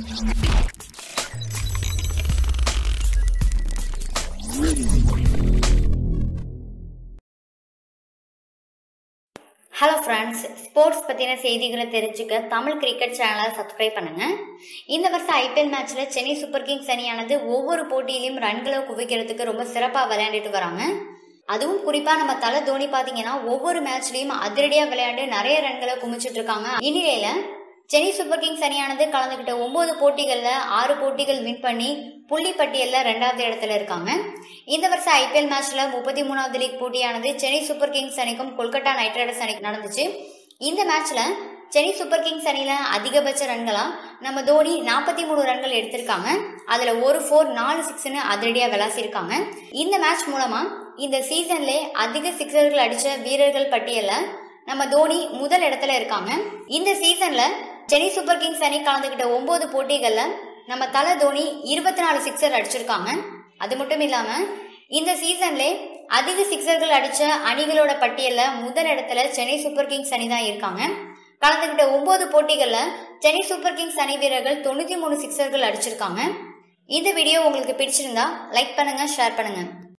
hello friends sports பற்றின செய்திகளை தெரிஞ்சுக்க தமிழ் கிரிக்கெட் சேனலை சப்ஸ்கிரைப் பண்ணுங்க இந்த வருஷம் ஐபிஎல் மேட்ச்ல சென்னை சூப்பர் கிங்ஸ் அணியானது ஒவ்வொரு போட்டியிலையும் ரன்களை குவிக்கிறதுக்கு ரொம்ப சிறப்பாக விளையாண்டுட்டு வராங்க அதுவும் குறிப்பாக நம்ம தலை தோனி பார்த்தீங்கன்னா ஒவ்வொரு மேட்ச்லையும் அதிரடியாக விளையாண்டு நிறைய ரன்களை குமிச்சிட்டு இருக்காங்க இந்நிலையில சென்னை சூப்பர் கிங்ஸ் அணியானது கலந்துக்கிட்ட ஒன்பது போட்டிகளில் ஆறு போட்டிகள் வின் பண்ணி புள்ளி பட்டியலில் ரெண்டாவது இடத்துல இருக்காங்க இந்த வருஷம் ஐபிஎல் மேட்ச்ல முப்பத்தி மூணாவது லீக் போட்டியானது சென்னை சூப்பர் கிங்ஸ் அணிக்கும் கொல்கத்தா நைட் ரைடர்ஸ் அணிக்கு நடந்துச்சு இந்த மேட்ச்ல சென்னை சூப்பர் கிங்ஸ் அணியில அதிகபட்ச ரன்களா நம்ம தோனி நாற்பத்தி மூணு ரன்கள் எடுத்திருக்காங்க அதுல ஒரு ஃபோர் நாலு சிக்ஸ்னு அதிரடியா விளாசிருக்காங்க இந்த மேட்ச் மூலமா இந்த சீசன்ல அதிக சிக்ஸர்கள் அடிச்ச வீரர்கள் பட்டியல்ல நம்ம தோனி முதல் இடத்துல இருக்காங்க இந்த சீசன்ல சென்னை சூப்பர் கிங்ஸ் அணி கலந்துகிட்ட ஒன்பது போட்டிகள்ல நம்ம தலை தோனி இருபத்தி நாலு சிக்ஸர் அடிச்சிருக்காங்க அது மட்டும் இல்லாம இந்த சீசன்ல அதிக சிக்ஸர்கள் அடிச்ச அணிகளோட பட்டியல்ல முதல் இடத்துல சென்னை சூப்பர் கிங்ஸ் அணி தான் இருக்காங்க கலந்துகிட்ட ஒன்பது போட்டிகள்ல சென்னை சூப்பர் கிங்ஸ் அணி வீரர்கள் தொண்ணூத்தி மூணு சிக்ஸர்கள் அடிச்சிருக்காங்க இந்த வீடியோ உங்களுக்கு பிடிச்சிருந்தா லைக் பண்ணுங்க ஷேர் பண்ணுங்க